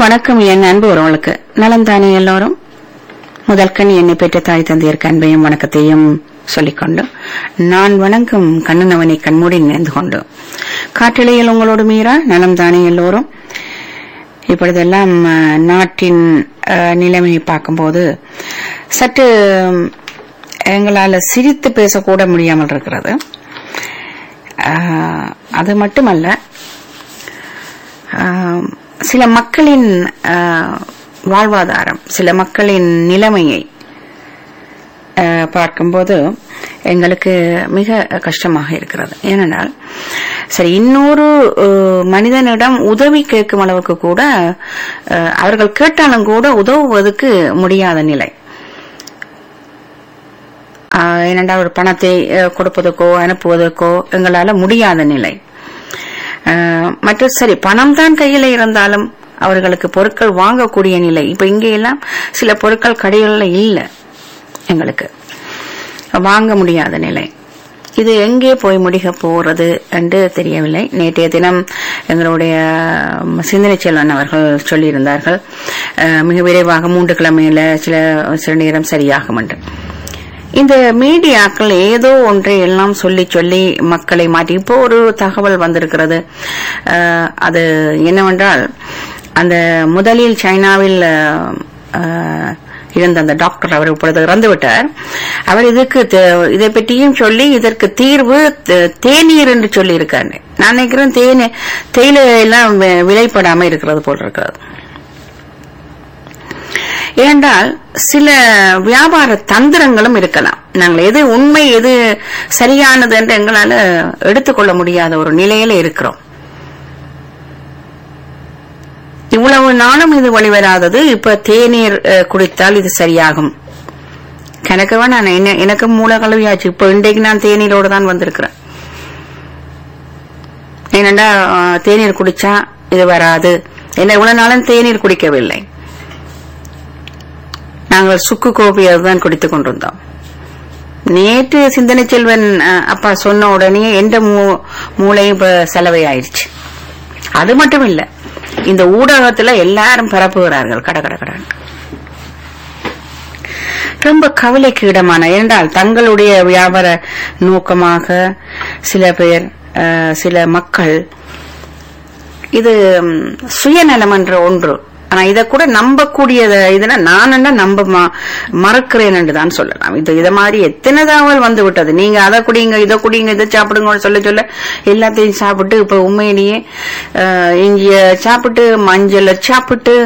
வணக்கம் என் அன்பு உறவுகளுக்கு நலம் தானே எல்லோரும் முதல் கண் என்னை பெற்ற தாய் தந்தையருக்கு அன்பையும் வணக்கத்தையும் சொல்லிக்கொண்டு நான் வணங்கும் கண்ணனவனை கண்மூடி நினைந்து கொண்டு காற்றிலையில் உங்களோடு மீறா நலம் தானே எல்லோரும் இப்பொழுதெல்லாம் அஹ், நாட்டின் அஹ், நிலைமையை பார்க்கும்போது சற்று எங்களால் சிரித்து பேசக்கூட முடியாமல் இருக்கிறது அஹ், அது மட்டுமல்ல ஆம், சில மக்களின் ஆ, வாழ்வாதாரம் சில மக்களின் நிலைமையை ஆ, பார்க்கும்போது எங்களுக்கு மிக கஷ்டமாக இருக்கிறது ஏனென்றால் சரி இன்னொரு ஆ, மனிதனிடம் உதவி கேட்கும் அளவுக்கு கூட ஆ, அவர்கள் கேட்டாலும் கூட உதவுவதற்கு முடியாத நிலை ஆஹ் ஏனென்றால் ஒரு பணத்தை அஹ், கொடுப்பதற்கோ அனுப்புவதற்கோ எங்களால முடியாத நிலை ஆஹ், மற்ற சரி பணம் தான் கையில இருந்தாலும் அவர்களுக்கு பொருட்கள் வாங்கக்கூடிய நிலை இப்ப இங்கே எல்லாம் சில பொருட்கள் கடைகளில் இல்ல எங்களுக்கு வாங்க முடியாத நிலை இது எங்கே போய் முடிக போறது என்று தெரியவில்லை நேற்றைய தினம் எங்களுடைய ம், சிந்தனை செல்வன் அவர்கள் சொல்லியிருந்தார்கள் அஹ், மிக விரைவாக மூன்று கிழமையில சில சில நேரம் சரியாகும் என்று இந்த மீடியாக்கள் ஏதோ ஒன்றை எல்லாம் சொல்லி சொல்லி மக்களை மாற்றி இப்போ ஒரு தகவல் வந்திருக்கிறது அஹ், அது என்னவென்றால் அந்த முதலில் சைனாவில் அஹ், அஹ், இருந்த அந்த டாக்டர் அவர் இப்பொழுது இறந்து விட்டார் அவர் இதுக்கு தே- இதை பற்றியும் சொல்லி இதற்கு தீர்வு தே- தேநீர் என்று சொல்லி இருக்காரு நான் நினைக்கிறேன் தேனி தேயிலை எல்லாம் வி- விலைப்படாம இருக்கிறது போல் இருக்கிறது ஏனென்றால் சில வியாபார தந்திரங்களும் இருக்கலாம் நாங்கள் எது உண்மை எது சரியானது என்று எங்களால எடுத்துக்கொள்ள முடியாத ஒரு நிலையில இருக்கிறோம் இவ்வளவு நாளும் இது வெளிவராதது இப்ப தேநீர் அஹ், குடித்தால் இது சரியாகும் கணக்கவா நான் என்ன- எனக்கு மூல கலவியாச்சு இப்ப இன்றைக்கு நான் தேநீரோடு தான் வந்திருக்கிறேன் ஏனெண்டா அஹ், தேநீர் குடிச்சா இது வராது என்ன இவ்வளவு நாளும் தேநீர் குடிக்கவில்லை நாங்கள் சுக்கு கோப்பி அதுதான் குடித்துக் கொண்டிருந்தோம் நேற்று சிந்தனை செல்வன் அஹ், அப்பா சொன்ன உடனே எந்த மூ- மூளை இப்ப செலவை ஆயிடுச்சு அது மட்டும் இல்ல இந்த ஊடகத்துல எல்லாரும் பரப்புகிறார்கள் கட கட கடன் ரொம்ப கவலைக்கு இடமான என்றால் தங்களுடைய வியாபார நோக்கமாக சில பேர் அஹ், சில மக்கள் இது ம், சுயநலம் என்ற ஒன்று ஆனா இத கூட நம்பக்கூடியத இதுனா நான் என்ன நம்ப ம- மறக்கிறேன் என்று தான் சொல்லலாம் இது இத மாதிரி எத்தனை தகவல் வந்து விட்டது நீங்க அதை குடிங்க இதை குடிங்க இதை சாப்பிடுங்கன்னு சொல்ல சொல்ல எல்லாத்தையும் சாப்பிட்டு இப்ப உண்மையிலேயே அஹ், இஞ்சிய சாப்பிட்டு மஞ்சளை சாப்பிட்டு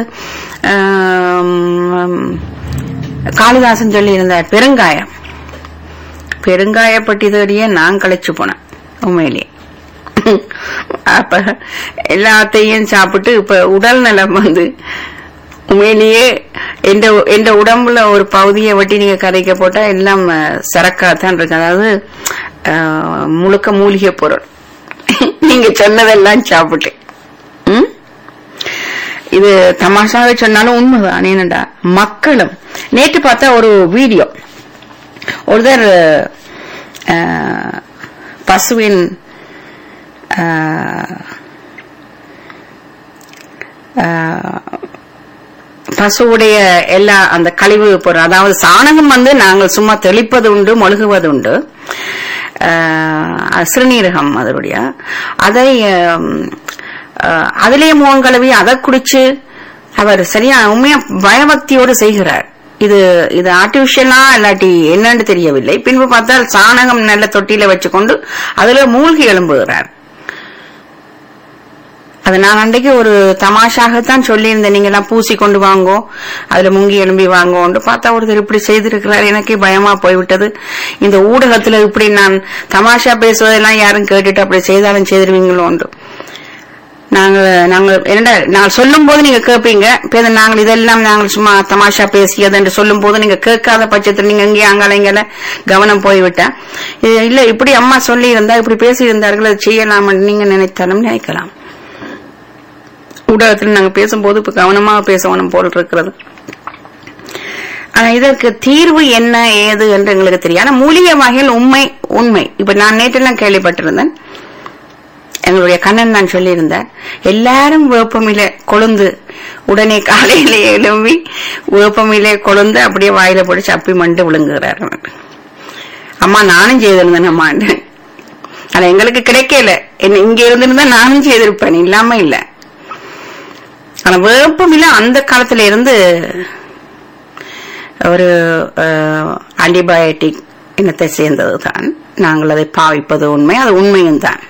ஆம், காளிதாசன் சொல்லி இருந்தார் பெருங்காயம் பெருங்காயப்பட்டி தேடியே நான் களைச்சு போனேன் உண்மையிலேயே அப்ப எல்லாத்தையும் சாப்பிட்டு இப்ப உடல் நலம் வந்து உண்மையிலேயே எந்த எந்த உடம்புல ஒரு பகுதியை வெட்டி நீங்க கரைக்க போட்டா எல்லாம் சரக்காத்தான் இருக்கு அதாவது அஹ், முழுக்க மூலிகை பொருள் நீங்க சொன்னதெல்லாம் சாப்பிட்டு ம்? இது தமாஷாவே சொன்னாலும் உண்மைதான் என்னடா மக்களும் நேற்று பார்த்தா ஒரு வீடியோ ஒருத்தர் அஹ், பசுவின் அஹ், அஹ், பசுவுடைய எல்லா அந்த கழிவு பொருள் அதாவது சாணகம் வந்து நாங்கள் சும்மா தெளிப்பது உண்டு மொழுகுவது உண்டு அஹ், சிறுநீரகம் அதனுடைய அதை அஹ், அஹ், அதிலே முகம் கழுவி அதை குடிச்சு அவர் சரியா உண்மையா பயபக்தியோடு செய்கிறார் இது இது ஆர்டிபிஷியலா இல்லாட்டி என்னன்னு தெரியவில்லை பின்பு பார்த்தால் சாணகம் நல்ல தொட்டியில வச்சுக்கொண்டு அதுல மூழ்கி எழும்புகிறார் அது நான் அன்றைக்கு ஒரு தமாஷாகத்தான் சொல்லியிருந்தேன் நீங்க எல்லாம் பூசி கொண்டு வாங்கோ அதுல முங்கி எழும்பி வாங்கோன்னு பார்த்தா ஒருத்தர் இப்படி செய்திருக்கிறார் எனக்கே பயமா போய்விட்டது இந்த ஊடகத்துல இப்படி நான் தமாஷா பேசுவதெல்லாம் யாரும் கேட்டுட்டு அப்படி செய்தாலும் செய்திருவீங்களோன்று நாங்க நாங்க என்னடா நான் சொல்லும் போது நீங்க கேட்பீங்க இப்ப இதை நாங்கள் இதெல்லாம் நாங்கள் சும்மா தமாஷா பேசியது என்று சொல்லும் போது நீங்க கேட்காத பட்சத்தில் நீங்க எங்கேயும் அங்கால இங்கால கவனம் போய்விட்டா இது இல்ல இப்படி அம்மா சொல்லி இருந்தா இப்படி பேசி இருந்தார்கள் அது செய்யலாம் நீங்க நினைத்தாலும் நினைக்கலாம் ஊடகத்தில் நாங்க பேசும்போது இப்ப கவனமாக பேசணும் போல் இருக்கிறது ஆனா இதற்கு தீர்வு என்ன ஏது என்று எங்களுக்கு தெரியும் ஆனா மூலிகை வகையில் உண்மை உண்மை இப்ப நான் நேற்றெல்லாம் கேள்விப்பட்டிருந்தேன் எங்களுடைய கண்ணன் நான் சொல்லியிருந்தேன் எல்லாரும் வேப்பமில கொழுந்து உடனே காலையில எழும்பி வேப்பமிலே கொழுந்து அப்படியே வாயில போட்டு சப்பி மண்டு விழுங்குகிறார்கள் அம்மா நானும் செய்திருந்தேன் அம்மாண்டு ஆனா எங்களுக்கு கிடைக்கல என்ன இங்க இருந்திருந்தா நானும் செய்திருப்பேன் இல்லாம இல்ல ஆனா வேப்பமில அந்த காலத்துல இருந்து ஒரு ஆன்டிபயோட்டிக் இனத்தை சேர்ந்தது தான் நாங்கள் அதை பாவிப்பது உண்மை அது உண்மையும் தான்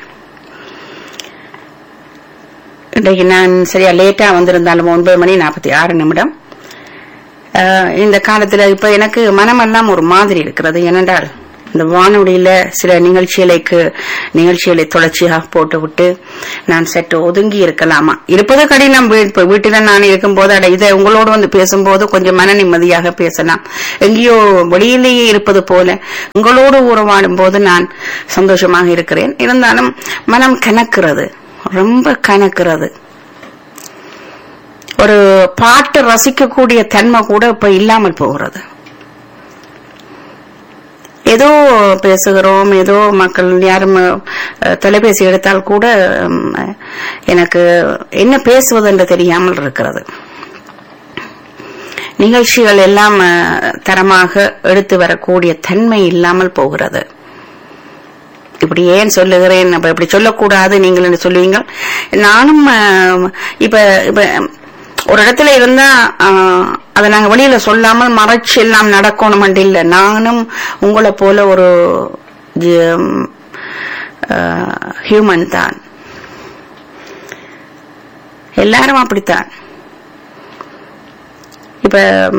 இன்றைக்கு நான் சரியா லேட்டா வந்திருந்தாலும் ஒன்பது மணி நாற்பத்தி ஆறு நிமிடம் அஹ், இந்த காலத்துல இப்ப எனக்கு மனமெல்லாம் ஒரு மாதிரி இருக்கிறது ஏனென்றால் இந்த வானொலியில சில நிகழ்ச்சிகளுக்கு நிகழ்ச்சிகளை தொடர்ச்சியாக போட்டு விட்டு நான் சற்று ஒதுங்கி இருக்கலாமா இருப்பது கடினம் வீ- இப்ப வீட்டில நான் இருக்கும்போது அட இதை உங்களோடு வந்து பேசும்போது கொஞ்சம் மன நிம்மதியாக பேசலாம் எங்கேயோ வெளியிலேயே இருப்பது போல உங்களோடு உறவாடும் போது நான் சந்தோஷமாக இருக்கிறேன் இருந்தாலும் மனம் கணக்கிறது ரொம்ப கணக்கிறது ஒரு பாட்டு ரசிக்கக்கூடிய தன்மை கூட இப்ப இல்லாமல் போகிறது ஏதோ பேசுகிறோம் ஏதோ மக்கள் யாரும் அஹ், தொலைபேசி எடுத்தால் கூட உம், எனக்கு என்ன பேசுவது என்று தெரியாமல் இருக்கிறது நிகழ்ச்சிகள் எல்லாம் அஹ், தரமாக எடுத்து வரக்கூடிய தன்மை இல்லாமல் போகிறது இப்படி ஏன் சொல்லுகிறேன் அப்ப இப்படி சொல்லக்கூடாது நீங்கள் என்று சொல்லுவீங்க நானும் அஹ், இப்ப இப்ப ஒரு இடத்துல இருந்தா அஹ், அதை நாங்க வெளியில சொல்லாமல் மறைச்சு எல்லாம் நடக்கணும் இல்ல நானும் உங்களை போல ஒரு ஹியூமன் தான் எல்லாரும் அப்படித்தான் இப்ப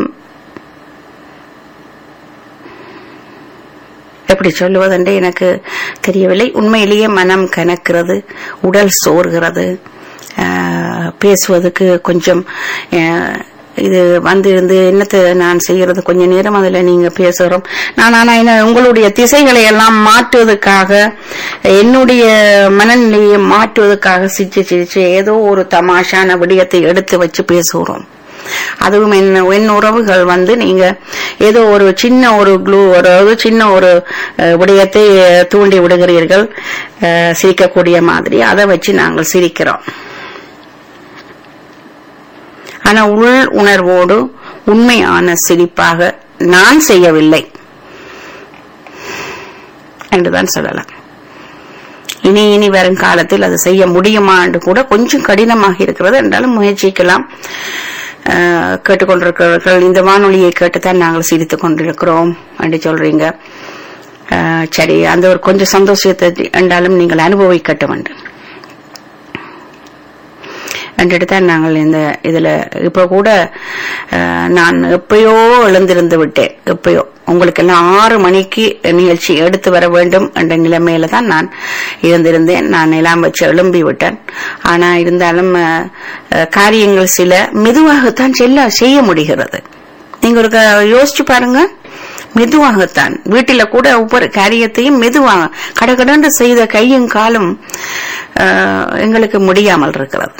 எப்படி சொல்லுவதென்று எனக்கு தெரியவில்லை உண்மையிலேயே மனம் கனக்கிறது உடல் சோர்கிறது ஆஹ், பேசுவதற்கு கொஞ்சம் ஆஹ், இது வந்து இருந்து என்னத்தை நான் செய்யறது கொஞ்ச நேரம் அதுல நீங்க பேசுகிறோம் நான் ஆனா என்ன உங்களுடைய திசைகளை எல்லாம் மாற்றுவதற்காக என்னுடைய மனநிலையை மாற்றுவதற்காக சிரிச்சு சிரிச்சு ஏதோ ஒரு தமாஷான விடயத்தை எடுத்து வச்சு பேசுகிறோம் அதுவும் என் என் உறவுகள் வந்து நீங்க ஏதோ ஒரு சின்ன ஒரு க்ளூ ஒரு சின்ன ஒரு அஹ், விடயத்தை அஹ், தூண்டி விடுகிறீர்கள் அஹ், சிரிக்கக்கூடிய மாதிரி அதை வச்சு நாங்கள் சிரிக்கிறோம் ஆனா உள் உணர்வோடு உண்மையான சிரிப்பாக நான் செய்யவில்லை என்றுதான் சொல்லலாம் இனி இனி வரும் காலத்தில் அது செய்ய முடியுமா என்று கூட கொஞ்சம் கடினமாக இருக்கிறது என்றாலும் முயற்சிக்கலாம் அஹ், கேட்டுக்கொண்டிருக்கிறவர்கள் இந்த வானொலியை கேட்டுத்தான் நாங்கள் சிரித்துக் கொண்டிருக்கிறோம் என்று சொல்றீங்க அஹ், சரி அந்த ஒரு கொஞ்சம் சந்தோஷத்தை என்றாலும் நீங்கள் அனுபவிக்கட்ட வேண்டும் என்றுட்டு தான் நாங்கள் இந்த இதுல இப்ப கூட அஹ், நான் எப்பயோ எழுந்திருந்து விட்டேன் எப்பயோ உங்களுக்கு எல்லாம் ஆறு மணிக்கு நிகழ்ச்சி எடுத்து வர வேண்டும் என்ற நிலைமையில தான் நான் இருந்திருந்தேன் நான் எல்லாம் வச்சு எழும்பி விட்டேன் ஆனா இருந்தாலும் அஹ், அஹ், காரியங்கள் சில மெதுவாகத்தான் செல்ல செய்ய முடிகிறது நீங்க ஒரு க- யோசிச்சு பாருங்க மெதுவாகத்தான் வீட்டில கூட ஒவ்வொரு காரியத்தையும் மெதுவாக கடகடன்று செய்த கையும் காலும் அஹ், எங்களுக்கு முடியாமல் இருக்கிறது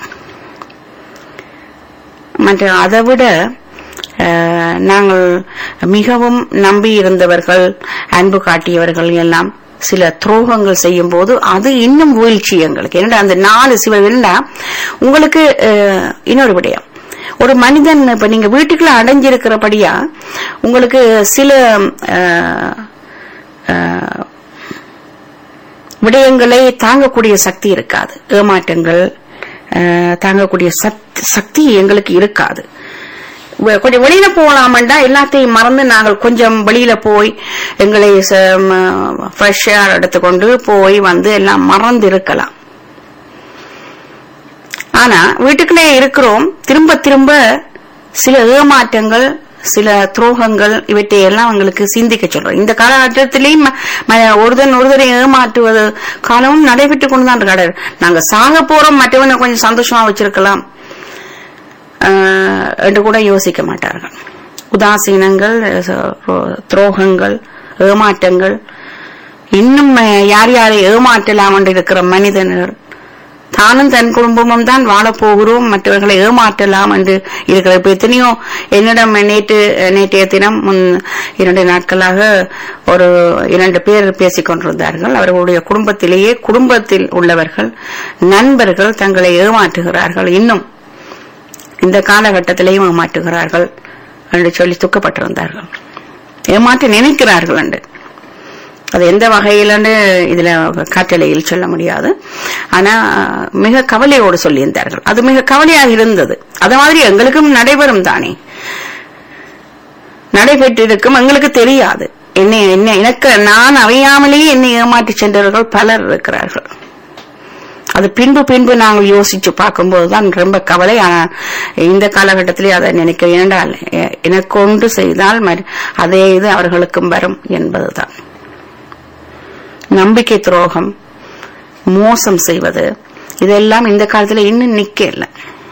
மற்ற அதை விட அஹ், நாங்கள் மிகவும் நம்பி இருந்தவர்கள் அன்பு காட்டியவர்கள் எல்லாம் சில துரோகங்கள் செய்யும் போது அது இன்னும் வீழ்ச்சி எங்களுக்கு என்னடா அந்த நாலு சிவ என்னடா உங்களுக்கு அஹ், இன்னொரு விடயம் ஒரு மனிதன் இப்ப நீங்க வீட்டுக்குள்ள அடைஞ்சிருக்கிறபடியா உங்களுக்கு சில அஹ், அஹ், விடயங்களை தாங்கக்கூடிய சக்தி இருக்காது ஏமாற்றங்கள் அஹ், தாங்கக்கூடிய சக்தி- சக்தி எங்களுக்கு இருக்காது வெ- கொஞ்சம் வெளியில போகலாமண்டா எல்லாத்தையும் மறந்து நாங்கள் கொஞ்சம் வெளியில போய் எங்களை ஃப்ரெஷ் ஏர் எடுத்துக்கொண்டு போய் வந்து எல்லாம் மறந்து இருக்கலாம் ஆனா வீட்டுக்குள்ளே இருக்கிறோம் திரும்ப திரும்ப சில ஏமாற்றங்கள் சில துரோகங்கள் இவற்றை எல்லாம் உங்களுக்கு சிந்திக்க சொல்றோம் இந்த காலகட்டத்திலேயும் ம- ம- ஒருதன் ஒருதரை ஏமாற்றுவது காலமும் நடைபெற்றுக் கொண்டுதான் இருக்காரு நாங்க சாக போறோம் மற்றவனை கொஞ்சம் சந்தோஷமா வச்சிருக்கலாம் ஆஹ், என்று கூட யோசிக்க மாட்டார்கள் உதாசீனங்கள் ச- துரோகங்கள் ஏமாற்றங்கள் இன்னும் அஹ், யார் யாரை ஏமாற்றலாம் என்று இருக்கிற மனிதர்கள் தானும் தன் குடும்பமும் தான் வாழப் போகிறோம் மற்றவர்களை ஏமாற்றலாம் என்று இருக்கிற இப்ப எத்தனையோ என்னிடம் நேற்று நேற்றைய தினம் முன் இரண்டு நாட்களாக ஒரு இரண்டு பேர் பேசிக் கொண்டிருந்தார்கள் அவர்களுடைய குடும்பத்திலேயே குடும்பத்தில் உள்ளவர்கள் நண்பர்கள் தங்களை ஏமாற்றுகிறார்கள் இன்னும் இந்த காலகட்டத்திலேயும் ஏமாற்றுகிறார்கள் என்று சொல்லி துக்கப்பட்டிருந்தார்கள் ஏமாற்ற நினைக்கிறார்கள் என்று அது எந்த வகையிலன்னு இதுல காற்றலையில் சொல்ல முடியாது ஆனா மிக கவலையோடு சொல்லியிருந்தார்கள் அது மிக கவலையாக இருந்தது அது மாதிரி எங்களுக்கும் நடைபெறும் தானே நடைபெற்றிருக்கும் எங்களுக்கு தெரியாது என்னை என்ன எனக்கு நான் அறியாமலேயே என்னை ஏமாற்றி சென்றவர்கள் பலர் இருக்கிறார்கள் அது பின்பு பின்பு நாங்கள் யோசிச்சு பார்க்கும்போதுதான் ரொம்ப கவலை ஆனா இந்த காலகட்டத்திலே அதை நினைக்கிறேன் என்றால் எ- எனக்கு ஒன்று செய்தால் மறு- அதே இது அவர்களுக்கும் வரும் என்பதுதான் நம்பிக்கை துரோகம் மோசம் செய்வது இதெல்லாம் இந்த காலத்துல இன்னும் நிக்க இல்லை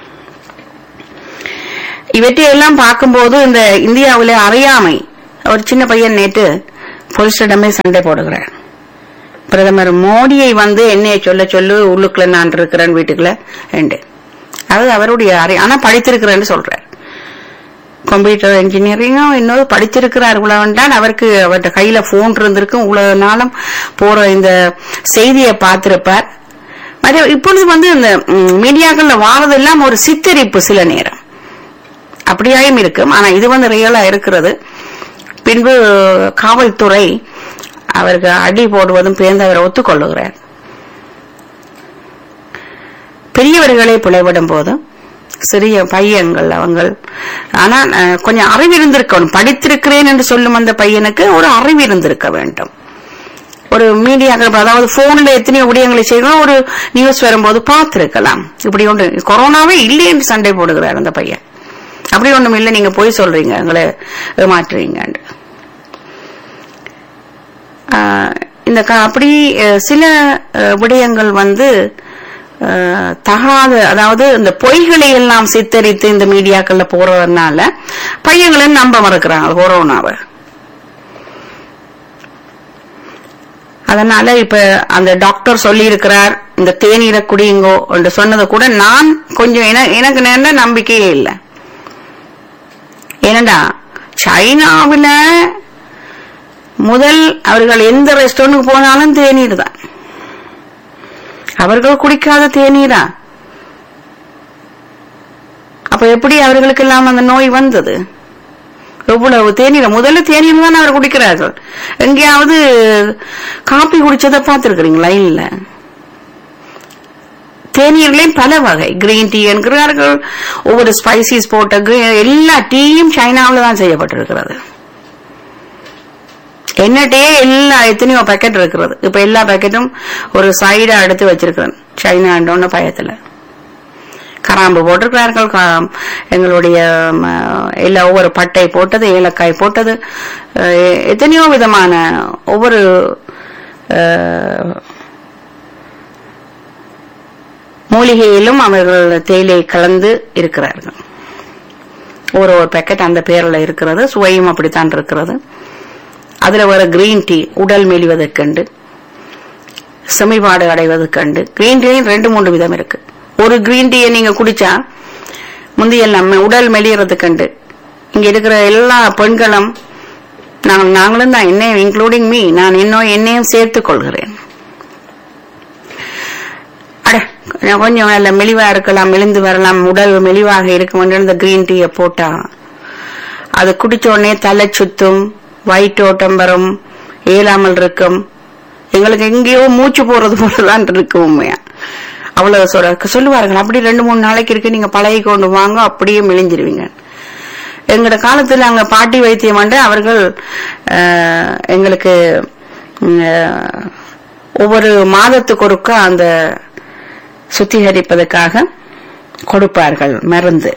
இவற்றையெல்லாம் பார்க்கும்போது இந்த இந்தியாவில அறியாமை ஒரு சின்ன பையன் நேற்று போலீஸிடமே சண்டை போடுகிறார் பிரதமர் மோடியை வந்து என்னைய சொல்ல சொல்லு உள்ளுக்குள்ள நான் இருக்கிறேன் வீட்டுக்குள்ள என்று அது அவருடைய அறி ஆனா படித்திருக்கிறேன்னு சொல்றார் கம்ப்யூட்டர் இன்ஜினியரிங்கும் இன்னொரு படிச்சிருக்கிறார் உழவன்தான் அவருக்கு அவர்கிட்ட கையில போன் இருந்திருக்கும் இவ்வளவு நாளும் போற இந்த செய்தியை பார்த்திருப்பார் மற்ற இப்பொழுது வந்து இந்த ம், மீடியாக்கள்ல வாரதெல்லாம் ஒரு சித்தரிப்பு சில நேரம் அப்படியாயும் இருக்கும் ஆனா இது வந்து ரியலா இருக்கிறது பின்பு காவல்துறை அவருக்கு அடி போடுவதும் பேர்ந்து அவர் ஒத்துக்கொள்ளுகிறார் பெரியவர்களே பிழைவிடும் போது சிறிய பையன்கள் அவங்கள் ஆனா அஹ், கொஞ்சம் அறிவு இருந்திருக்கணும் படித்திருக்கிறேன் என்று சொல்லும் அந்த பையனுக்கு ஒரு அறிவு இருந்திருக்க வேண்டும் ஒரு மீடியாக்கள் அதாவது போன்ல எத்தனையோ விடயங்களை செய்யணும் ஒரு நியூஸ் வரும்போது பார்த்திருக்கலாம் இப்படி ஒன்று கொரோனாவே இல்லை என்று சண்டை போடுகிறார் அந்த பையன் அப்படி ஒண்ணும் இல்லை நீங்க போய் சொல்றீங்க எங்களை ஏமாற்றுறீங்க இந்த க- அப்படி அஹ், சில அஹ், விடயங்கள் வந்து அஹ், தகாத அதாவது இந்த பொய்களை எல்லாம் சித்தரித்து இந்த மீடியாக்கள்ல போறதுனால பையங்களும் நம்ப மறுக்கிறாங்க கொரோனாவை அதனால இப்ப அந்த டாக்டர் சொல்லி இருக்கிறார் இந்த தேநீரை குடியுங்கோ என்று சொன்னது கூட நான் கொஞ்சம் என- எனக்கு நேர்ந்த நம்பிக்கையே இல்லை ஏனண்டா சைனாவுல முதல் அவர்கள் எந்த ரெஸ்டாரண்ட்டுக்கு போனாலும் தேநீர் தான் அவர்கள் குடிக்காத தேநீரா அப்ப எப்படி அவர்களுக்கு எல்லாம் அந்த நோய் வந்தது எவ்வளவு தேநீர் முதல்ல தேநீர் தான் அவர் குடிக்கிறார்கள் எங்கேயாவது காப்பி குடிச்சதை பார்த்திருக்கிறீங்களா இல்ல தேநீர்லயும் பல வகை கிரீன் டீ என்கிறார்கள் ஒவ்வொரு ஸ்பைசிஸ் போட்ட green- எல்லா டீயும் சைனாவில் தான் செய்யப்பட்டிருக்கிறது என்ன டீ எல்லா எத்தனையோ பேக்கெட் இருக்கிறது இப்ப எல்லா பேக்கெட்டும் ஒரு சைடா எடுத்து வச்சிருக்கிறேன் சைனாண்டோன்னு பயத்துல கராம்பு போட்டிருக்கிறார்கள் கா- எங்களுடைய ம, எல்லா ஒவ்வொரு பட்டை போட்டது ஏலக்காய் போட்டது அஹ், எத்தனையோ விதமான ஒவ்வொரு அஹ், மூலிகையிலும் அவர்கள் தேயிலை கலந்து இருக்கிறார்கள் ஒரு ஒரு பேக்கெட் அந்த பேர்ல இருக்கிறது சுவையும் அப்படித்தான் இருக்கிறது அதுல வர கிரீன் டீ உடல் மெலிவதற்கண்டு செமிபாடு அடைவதற்கண்டு கிரீன் டீ ரெண்டு மூன்று விதம் இருக்கு ஒரு கிரீன் டீயை நீங்க குடிச்சா முந்தையெல்லாம் உடல் மெலியறதுக்கண்டு இங்க இருக்கிற எல்லா பெண்களும் நாங்கள் நாங்களும் தான் என்ன இன்க்ளூடிங் மீ நான் இன்னும் என்னையும் சேர்த்துக் கொள்கிறேன் அட கொஞ்சம் கொஞ்சம் நல்ல மெலிவா இருக்கலாம் மெலிந்து வரலாம் உடல் மெலிவாக இருக்கும் என்று இந்த கிரீன் டீயை போட்டா அது குடிச்ச உடனே தலை சுத்தும் வயிற்றோட்டம் வரும் இயலாமல் இருக்கும் எங்களுக்கு எங்கேயோ மூச்சு போறது போலதான் இருக்கு உண்மையா அவ்வளவு சொல்ற சொல்லுவார்கள் அப்படி ரெண்டு மூணு நாளைக்கு இருக்கு நீங்க பழகி கொண்டு வாங்க அப்படியே மெலிஞ்சிருவீங்க எங்களோட காலத்துல அங்க பாட்டி வைத்தியம் வந்து அவர்கள் அஹ், எங்களுக்கு ம், அஹ், ஒவ்வொரு மாதத்துக்கு ஒருக்கா அந்த சுத்திகரிப்பதற்காக கொடுப்பார்கள் மருந்து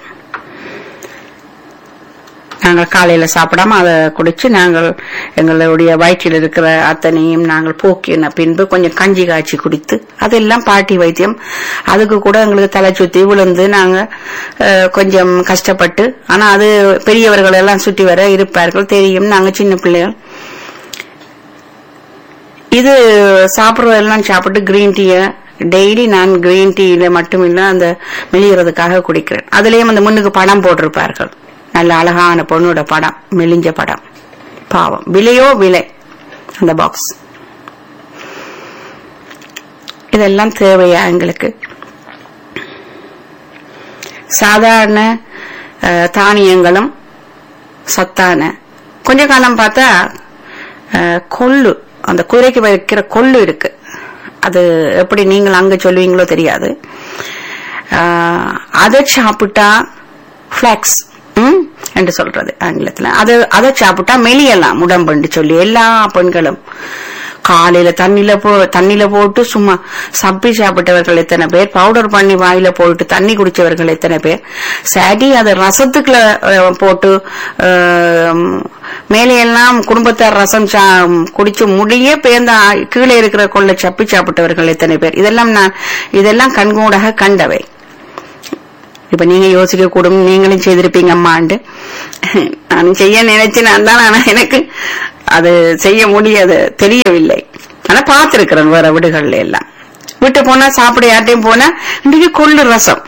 நாங்கள் காலையில சாப்பிடாம அதை குடிச்சு நாங்கள் எங்களுடைய வயிற்றில் இருக்கிற அத்தனையும் நாங்கள் போக்கின பின்பு கொஞ்சம் கஞ்சி காய்ச்சி குடித்து அதெல்லாம் பாட்டி வைத்தியம் அதுக்கு கூட எங்களுக்கு தலை சுத்தி விழுந்து நாங்க அஹ், கொஞ்சம் கஷ்டப்பட்டு ஆனா அது பெரியவர்கள் எல்லாம் சுற்றி வர இருப்பார்கள் தெரியும் நாங்க சின்ன பிள்ளைகள் இது சாப்பிடுறதெல்லாம் சாப்பிட்டு கிரீன் டீயை டெய்லி நான் கிரீன் டீல மட்டும் இல்ல அந்த மெலிகிறதுக்காக குடிக்கிறேன் அதுலயும் அந்த முன்னுக்கு படம் போட்டிருப்பார்கள் நல்ல அழகான பொண்ணோட படம் மெலிஞ்ச படம் பாவம் விலையோ விலை அந்த பாக்ஸ் இதெல்லாம் தேவையா எங்களுக்கு சாதாரண அஹ், தானியங்களும் சத்தான கொஞ்ச காலம் பார்த்தா அஹ், கொள்ளு அந்த குதிரைக்கு வைக்கிற கொள்ளு இருக்கு அது எப்படி நீங்கள் அங்க சொல்லுவீங்களோ தெரியாது அஹ், அதை சாப்பிட்டா ஃபிளாக்ஸ் என்று சொல்றது ஆங்கிலத்துல அது அதை சாப்பிட்டா மெலியலாம் உடம்புன்னு சொல்லி எல்லா பெண்களும் காலையில தண்ணில போ தண்ணில போட்டு சும்மா சப்பி சாப்பிட்டவர்கள் எத்தனை பேர் பவுடர் பண்ணி வாயில போட்டு தண்ணி குடிச்சவர்கள் எத்தனை பேர் சரி அதை ரசத்துக்குள்ள அஹ், போட்டு அஹ், மேலே எல்லாம் குடும்பத்தார் ரசம் சா- குடிச்சு முடிய பேர்ந்த கீழே இருக்கிற கொள்ளை சப்பி சாப்பிட்டவர்கள் எத்தனை பேர் இதெல்லாம் நான் இதெல்லாம் கண்கூடாக கண்டவை இப்ப நீங்க யோசிக்க கூடும் நீங்களும் செய்திருப்பீங்க அம்மாண்டு நான் செய்ய நினைச்சு நான் தான் ஆனா எனக்கு அது செய்ய முடியாது தெரியவில்லை ஆனா பார்த்திருக்கிறேன் வேற வீடுகள்ல எல்லாம் வீட்டு போனா சாப்பிட யார்ட்டையும் போனா இன்றைக்கு கொள்ளு ரசம்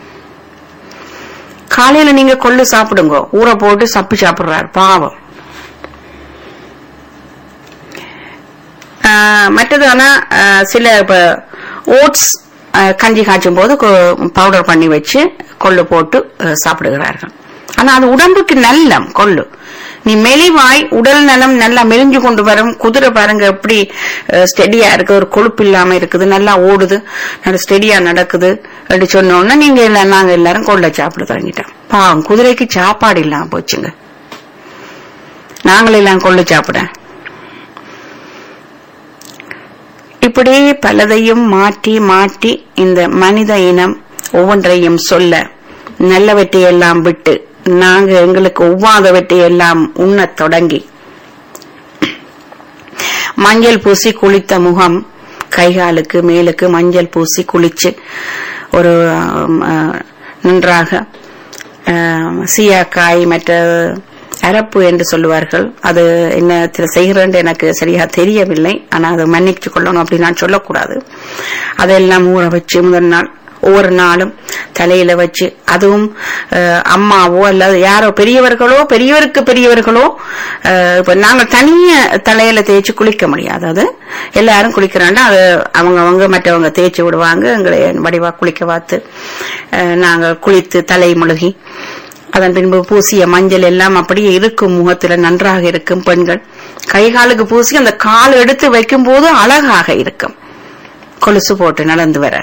காலையில நீங்க கொள்ளு சாப்பிடுங்க ஊற போட்டு சப்பி சாப்பிடுறாரு பாவம் ஆஹ் மற்றது ஆனா ஆஹ் சில இப்ப ஓட்ஸ் கஞ்சி காய்ச்சும் போது பவுடர் பண்ணி வச்சு கொள்ளு போட்டு ஆஹ் சாப்பிடுகிறார்கள் ஆனா அது உடம்புக்கு நல்லம் கொள்ளு நீ மெலிவாய் உடல் நலம் நல்லா மெலிஞ்சு கொண்டு வரும் குதிரை பாருங்க எப்படி ஸ்டெடியா இருக்கு ஒரு கொழுப்பு இல்லாம இருக்குது நல்லா ஓடுது நல்ல ஸ்டெடியா நடக்குது அப்படி சொன்னோன்னா நீங்க இல்ல நாங்க எல்லாரும் கொள்ளை சாப்பிட தொடங்கிட்டோம் பாவம் குதிரைக்கு சாப்பாடு இல்லாம போச்சுங்க நாங்களெல்லாம் கொள்ளு சாப்பிட இப்படி பலதையும் மாற்றி மாற்றி இந்த மனித இனம் ஒவ்வொன்றையும் சொல்ல நல்லவற்றையெல்லாம் விட்டு நாங்க எங்களுக்கு ஒவ்வாதவற்றையெல்லாம் உண்ணத் தொடங்கி மஞ்சள் பூசி குளித்த முகம் கைகாலுக்கு மேலுக்கு மஞ்சள் பூசி குளிச்சு ஒரு ஆம், ஆ, நன்றாக ஆ, சீயாக்காய் மற்ற அரப்பு என்று சொல்லுவார்கள் அது என்ன செய்கிறேன் எனக்கு சரியா தெரியவில்லை ஆனா அதை மன்னிச்சு கொள்ளணும் அப்படின்னு நான் சொல்லக்கூடாது அதெல்லாம் ஊற வச்சு முதல் நாள் ஒவ்வொரு நாளும் தலையில வச்சு அதுவும் அஹ், அம்மாவோ அல்லது யாரோ பெரியவர்களோ பெரியவருக்கு பெரியவர்களோ அஹ், இப்ப நாங்க தனிய தலையில தேய்ச்சி குளிக்க முடியாது அது எல்லாரும் குளிக்கிறாண்டா அது அவங்க அவங்க மற்றவங்க தேய்ச்சி விடுவாங்க எங்களை வடிவா குளிக்க பார்த்து அஹ், நாங்க குளித்து தலை முழுகி அதன் பின்பு பூசிய மஞ்சள் எல்லாம் அப்படியே இருக்கும் முகத்துல நன்றாக இருக்கும் பெண்கள் கை காலுக்கு பூசி அந்த கால் எடுத்து வைக்கும் போது அழகாக இருக்கும் கொலுசு போட்டு நடந்து வர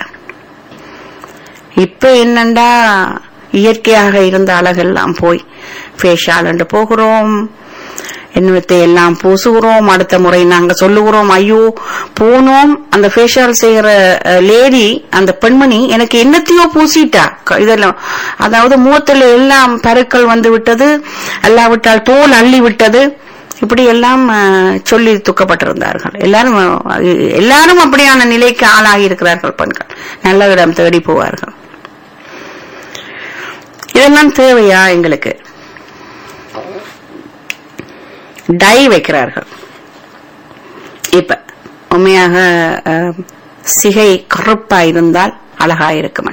இப்ப என்னண்டா இயற்கையாக இருந்த அழகெல்லாம் போய் ஃபேஷியால் போகிறோம் என்னத்தை எல்லாம் பூசுகிறோம் அடுத்த முறை நாங்க சொல்லுகிறோம் ஐயோ போனோம் அந்த ஃபேஷியல் செய்யற லேடி அந்த பெண்மணி எனக்கு என்னத்தையோ பூசிட்டா க- இதெல்லாம் அதாவது முகத்துல எல்லாம் பருக்கள் வந்து விட்டது அல்லாவிட்டால் தோல் அள்ளி விட்டது இப்படி எல்லாம் அஹ், சொல்லி துக்கப்பட்டிருந்தார்கள் எல்லாரும் அஹ், எல்லாரும் அப்படியான நிலைக்கு ஆளாகி இருக்கிறார்கள் பெண்கள் நல்ல இடம் தேடி போவார்கள் இதெல்லாம் தேவையா எங்களுக்கு டை வைக்கிறார்கள் இப்ப உண்மையாக அஹ், சிகை கருப்பா இருந்தால் அழகா இருக்கும்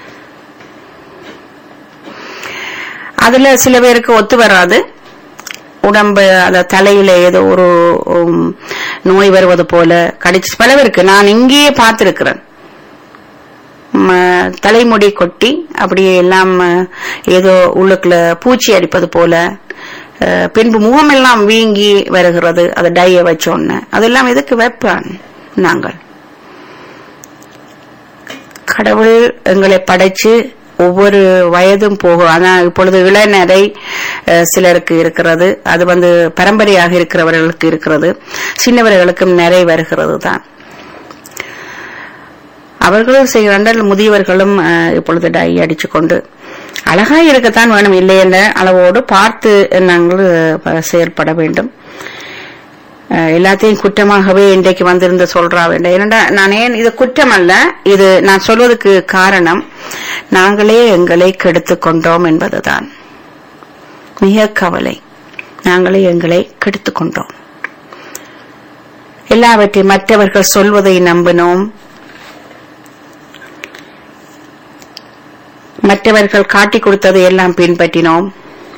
அதுல சில பேருக்கு ஒத்து வராது உடம்பு அத தலையில ஏதோ ஒரு உம், நோய் வருவது போல கடிச்சு பல பேருக்கு நான் இங்கேயே பார்த்திருக்கிறேன் ம, தலைமுடி கொட்டி அப்படியே எல்லாம் அஹ், ஏதோ உள்ளுக்குள்ள பூச்சி அடிப்பது போல அஹ், பின்பு முகமெல்லாம் வீங்கி வருகிறது அது டைய வச்சோன்னு அதெல்லாம் எதுக்கு வைப்பான் நாங்கள் கடவுள் எங்களை படைச்சு ஒவ்வொரு வயதும் போகும் ஆனா இப்பொழுது இளநரை அஹ், சிலருக்கு இருக்கிறது அது வந்து பரம்பரையாக இருக்கிறவர்களுக்கு இருக்கிறது சின்னவர்களுக்கும் நிறை வருகிறது தான் அவர்களும் செய்கிறார்கள் முதியவர்களும் அஹ், இப்பொழுது டை அடிச்சு கொண்டு அழகா இருக்கத்தான் வேணும் இல்லை என்ற அளவோடு பார்த்து நாங்கள் அஹ், செயல்பட வேண்டும் அஹ், எல்லாத்தையும் குற்றமாகவே இன்றைக்கு வந்திருந்து சொல்றா வேண்டும் ஏனென்றா நான் ஏன் இது குற்றம் அல்ல இது நான் சொல்வதற்கு காரணம் நாங்களே எங்களை கெடுத்துக் கொண்டோம் என்பதுதான் மிக கவலை நாங்களே எங்களை கெடுத்துக் கொண்டோம் எல்லாவற்றையும் மற்றவர்கள் சொல்வதை நம்பினோம் மற்றவர்கள் காட்டிக் கொடுத்ததை எல்லாம் பின்பற்றினோம்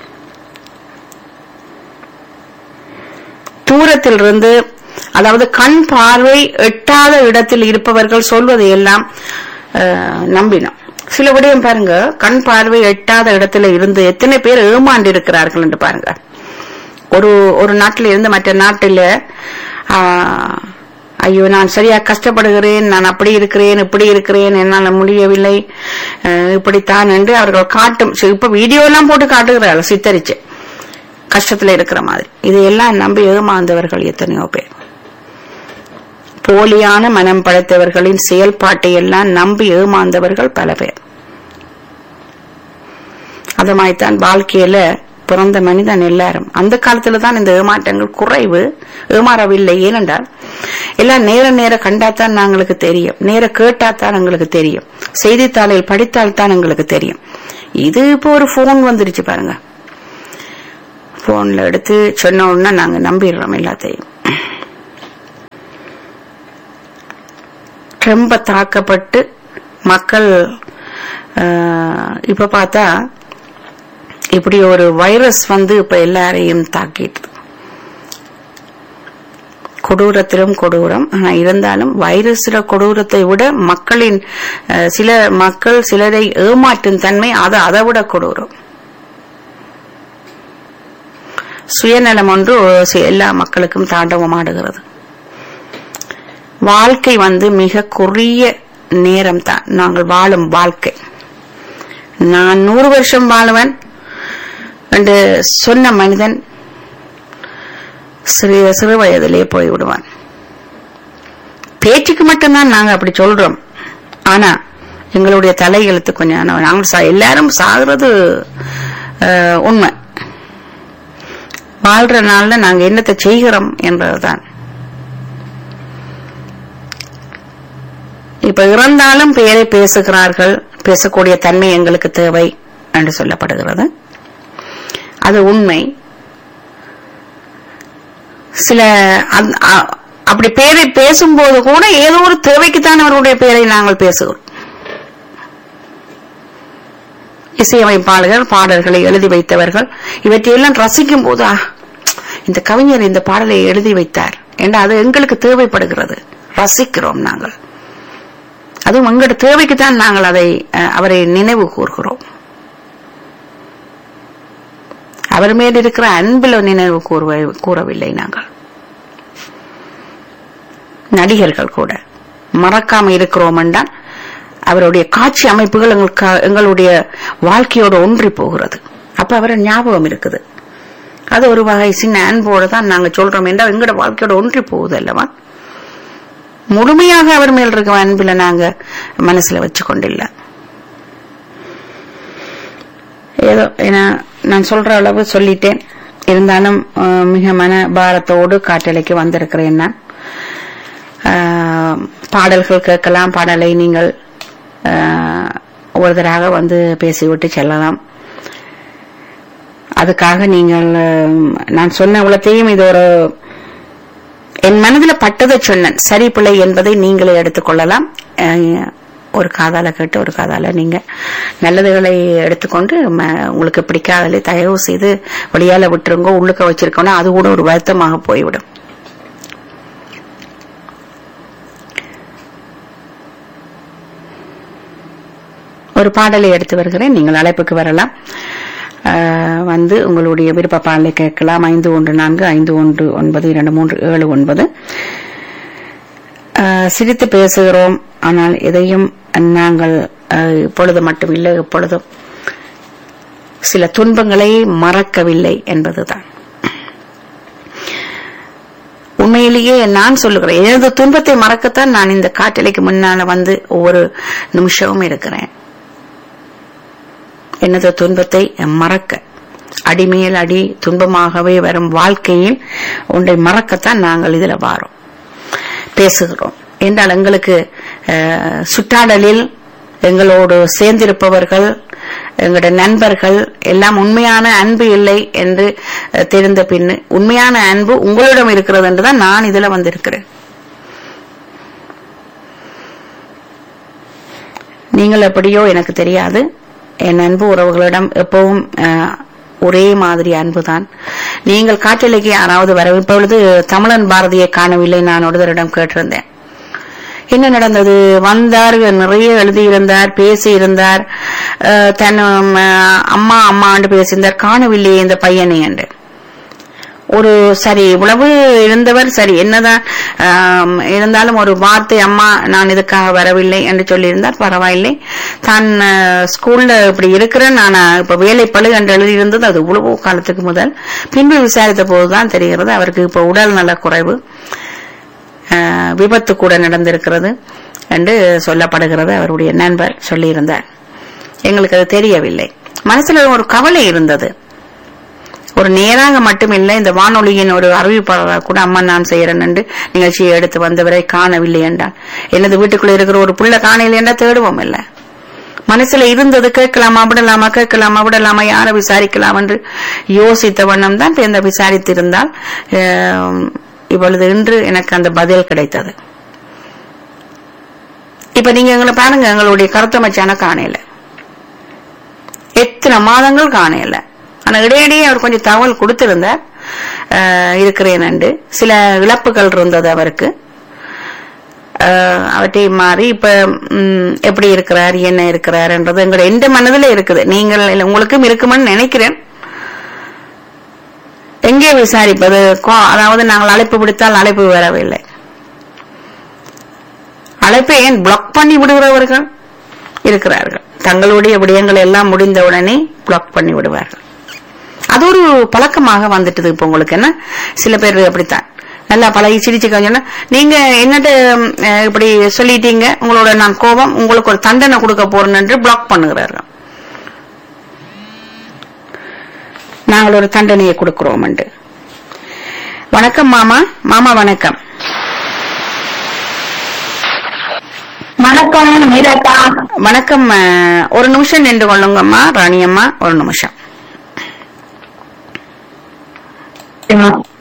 தூரத்திலிருந்து அதாவது கண் பார்வை எட்டாத இடத்தில் இருப்பவர்கள் சொல்வதை எல்லாம் அஹ், நம்பினோம் சில விடயம் பாருங்க கண் பார்வை எட்டாத இடத்துல இருந்து எத்தனை பேர் ஏமாண்டு இருக்கிறார்கள் என்று பாருங்க ஒரு ஒரு நாட்டில் இருந்து மற்ற நாட்டில் ஆஹ், ஐயோ நான் சரியா கஷ்டப்படுகிறேன் நான் அப்படி இருக்கிறேன் இப்படி இருக்கிறேன் என்னால் முடியவில்லை அஹ், இப்படித்தான் என்று அவர்கள் காட்டும் சரி, இப்ப வீடியோ எல்லாம் போட்டு காட்டுகிறார்கள் சித்தரிச்சு கஷ்டத்துல இருக்கிற மாதிரி இதையெல்லாம் நம்பி ஏமாந்தவர்கள் எத்தனையோ பேர் போலியான மனம் படைத்தவர்களின் செயல்பாட்டை எல்லாம் நம்பி ஏமாந்தவர்கள் பல பேர் அது மாதிரிதான் வாழ்க்கையில பிறந்த மனிதன் எல்லாரும் அந்த காலத்துல தான் இந்த ஏமாற்றங்கள் குறைவு ஏமாறவில்லை ஏனென்றால் எல்லாம் நேர நேர கண்டாத்தான் நாங்களுக்கு தெரியும் நேர கேட்டாத்தான் எங்களுக்கு தெரியும் செய்தித்தாளில் படித்தால் தான் எங்களுக்கு தெரியும் இது இப்போ ஒரு போன் வந்துருச்சு பாருங்க போன்ல எடுத்து சொன்ன உடனே நாங்க நம்பிடுறோம் எல்லாத்தையும் ரொம்ப தாக்கப்பட்டு மக்கள் ஆஹ், இப்ப பார்த்தா இப்படி ஒரு வைரஸ் வந்து இப்ப எல்லாரையும் தாக்கிட்டு கொடூரத்திலும் கொடூரம் ஆனா இருந்தாலும் வைரஸ்ல கொடூரத்தை விட மக்களின் அஹ், சில மக்கள் சிலரை ஏமாற்றும் தன்மை அது அதை விட கொடூரம் சுயநலம் ஒன்று சி- எல்லா மக்களுக்கும் தாண்டவமாடுகிறது வாழ்க்கை வந்து மிக குறுகிய நேரம் தான் நாங்கள் வாழும் வாழ்க்கை நான் நூறு வருஷம் வாழுவன் என்று சொன்ன மனிதன் சிறு சிறு வயதிலே போய் விடுவான் பேச்சுக்கு மட்டும்தான் நாங்க அப்படி சொல்றோம் ஆனா எங்களுடைய தலையெழுத்து கொஞ்சம் ஆனா, நாங்கள் சா- எல்லாரும் சாகுறது அஹ், உண்மை வாழ்ற நாள்ல நாங்க என்னத்தை செய்கிறோம் என்பதுதான் இப்ப இறந்தாலும் பெயரை பேசுகிறார்கள் பேசக்கூடிய தன்மை எங்களுக்கு தேவை என்று சொல்லப்படுகிறது அது உண்மை சில அந்த- அ- அப்படி பேரை பேசும்போது கூட ஏதோ ஒரு தேவைக்குத்தான் அவருடைய பெயரை நாங்கள் பேசுகிறோம் இசையமைப்பாளர்கள் பாடல்களை எழுதி வைத்தவர்கள் இவற்றையெல்லாம் ரசிக்கும் போது "ஆ, இந்த கவிஞர் இந்த பாடலை எழுதி வைத்தார் என்று அது எங்களுக்கு தேவைப்படுகிறது ரசிக்கிறோம் நாங்கள் அதுவும் எங்களோட தேவைக்குத்தான் நாங்கள் அதை அஹ், அவரை நினைவு கூர்கிறோம் அவர் மேல் இருக்கிற அன்பில் நினைவு கூறுவ கூறவில்லை நாங்கள் நடிகர்கள் கூட மறக்காம இருக்கிறோம் என்றால் அவருடைய காட்சி அமைப்புகள் எங்களுக்கு எங்களுடைய வாழ்க்கையோட ஒன்றி போகிறது அப்ப அவர ஞாபகம் இருக்குது அது ஒரு வகை சின்ன அன்போடு தான் நாங்க சொல்றோம் என்றால் எங்களோட வாழ்க்கையோட ஒன்றி போகுது அல்லவா முழுமையாக அவர் மேல் இருக்க அன்புல நாங்க மனசுல வச்சு கொண்டில்ல ஏதோ ஏன்னா நான் சொல்ற அளவு சொல்லிட்டேன் இருந்தாலும் அஹ், மிக மன பாரத்தோடு காட்டலைக்கு வந்திருக்கிறேன் நான் அஹ், பாடல்கள் கேட்கலாம் பாடலை நீங்கள் அஹ், ஒருத்தராக வந்து பேசிவிட்டு செல்லலாம் அதுக்காக நீங்கள் அஹ், நான் சொன்ன உலகத்தையும் இது ஒரு என் மனதில் பட்டதை சொன்னேன் சரி பிள்ளை என்பதை நீங்களே எடுத்துக்கொள்ளலாம் அஹ், ஒரு காதால கேட்டு ஒரு காதால நீங்க நல்லதுகளை எடுத்துக்கொண்டு ம- உங்களுக்கு பிடிக்காதலை தயவு செய்து வெளியால விட்டுருங்க உள்ளுக்க வச்சிருக்கோம்னா அது கூட ஒரு வருத்தமாக போய்விடும் ஒரு பாடலை எடுத்து வருகிறேன் நீங்கள் அழைப்புக்கு வரலாம் அஹ், வந்து உங்களுடைய விருப்ப பாடலை கேட்கலாம் ஐந்து ஒன்று நான்கு ஐந்து ஒன்று ஒன்பது இரண்டு மூன்று ஏழு ஒன்பது அஹ், சிரித்து பேசுகிறோம் ஆனால் எதையும் நாங்கள் அஹ், இப்பொழுது மட்டும் இல்லை எப்பொழுதும் சில துன்பங்களை மறக்கவில்லை என்பதுதான் உண்மையிலேயே நான் சொல்லுகிறேன் எனது துன்பத்தை மறக்கத்தான் நான் இந்த காட்டலைக்கு முன்னால வந்து ஒவ்வொரு நிமிஷமும் இருக்கிறேன் எனது துன்பத்தை மறக்க அடிமேல் அடி துன்பமாகவே வரும் வாழ்க்கையில் ஒன்றை மறக்கத்தான் நாங்கள் இதுல வாரோம் பேசுகிறோம் என்றால் எங்களுக்கு அஹ், சுற்றாடலில் எங்களோடு சேர்ந்திருப்பவர்கள் எங்களுடைய நண்பர்கள் எல்லாம் உண்மையான அன்பு இல்லை என்று அஹ், தெரிந்த பின்னு உண்மையான அன்பு உங்களிடம் இருக்கிறது என்றுதான் நான் இதுல வந்திருக்கிறேன் நீங்கள் எப்படியோ எனக்கு தெரியாது என் அன்பு உறவுகளிடம் எப்பவும் அஹ், ஒரே மாதிரி அன்புதான் நீங்கள் காற்றலைக்கு யாராவது வர இப்பொழுது தமிழன் பாரதியை காணவில்லை நான் ஒருவரிடம் கேட்டிருந்தேன் என்ன நடந்தது வந்தார் நிறைய எழுதியிருந்தார் பேசியிருந்தார் அஹ், தன் உம், அஹ், அம்மா அம்மாண்டு பேசியிருந்தார் காணவில்லையே இந்த பையனை என்று ஒரு சரி இவ்வளவு இருந்தவர் சரி என்னதான் ஆம், இருந்தாலும் ஒரு வார்த்தை அம்மா நான் இதுக்காக வரவில்லை என்று சொல்லியிருந்தார் பரவாயில்லை தான் அஹ், ஸ்கூல்ல இப்படி இருக்கிறேன் நான் அஹ், இப்ப வேலை பழு என்று எழுதியிருந்தது அது இவ்வளவு காலத்துக்கு முதல் பின்பு விசாரித்த போதுதான் தெரிகிறது அவருக்கு இப்ப உடல் நல குறைவு அஹ், விபத்து கூட நடந்திருக்கிறது என்று சொல்லப்படுகிறது அவருடைய நண்பர் சொல்லியிருந்தார் எங்களுக்கு அது தெரியவில்லை மனசுல ஒரு கவலை இருந்தது ஒரு நேராக மட்டுமில்லை இந்த வானொலியின் ஒரு அறிவிப்பாளராக கூட அம்மா நான் செய்யறேன் என்று நிகழ்ச்சியை எடுத்து வந்தவரை காணவில்லை என்றால் எனது வீட்டுக்குள்ள இருக்கிற ஒரு புள்ள காணவில்லை என்றால் தேடுவோம் இல்ல மனசுல இருந்தது கேட்கலாமா விடலாமா கேட்கலாமா விடலாமா யாரை விசாரிக்கலாம் என்று யோசித்த வண்ணம் தான் இந்த விசாரித்திருந்தால் அஹ், இப்பொழுது இன்று எனக்கு அந்த பதில் கிடைத்தது இப்ப நீங்க எங்களை பாருங்க எங்களுடைய கருத்தமைச்சான காணையில எத்தனை மாதங்கள் காணையில ஆனா இடையிடையே அவர் கொஞ்சம் தகவல் கொடுத்திருந்தார் அஹ், இருக்கிறேன் என்று சில இழப்புகள் இருந்தது அவருக்கு அஹ், அவற்றை மாறி இப்ப ம், எப்படி இருக்கிறார் என்ன இருக்கிறார்ன்றது எங்களோட எந்த மனதில் இருக்குது நீங்கள் இல்ல, உங்களுக்கும் இருக்குமென்னு நினைக்கிறேன் எங்கே விசாரிப்பது கோ- அதாவது நாங்கள் அழைப்பு விடுத்தால் அழைப்பு வரவில்லை அழைப்பை ஏன் பிளாக் பண்ணி விடுகிறவர்கள் இருக்கிறார்கள் தங்களுடைய விடயங்கள் எல்லாம் முடிந்தவுடனே பிளாக் பண்ணி விடுவார்கள் அது ஒரு பழக்கமாக வந்துட்டது இப்ப உங்களுக்கு என்ன சில பேர் அப்படித்தான் நல்லா பழகி சிரிச்சு சொன்னா நீங்க என்னட்டு ம், அஹ், இப்படி சொல்லிட்டீங்க உங்களோட நான் கோபம் உங்களுக்கு ஒரு தண்டனை கொடுக்க போறேன் என்று பிளாக் பண்ணுகிறார்கள் நாங்கள் ஒரு தண்டனையை கொடுக்கிறோம் என்று வணக்கம் மாமா மாமா வணக்கம் வணக்கம் மீரக்கா வணக்கம் அஹ், ஒரு நிமிஷம் நின்று கொள்ளுங்கம்மா ராணியம்மா ஒரு நிமிஷம்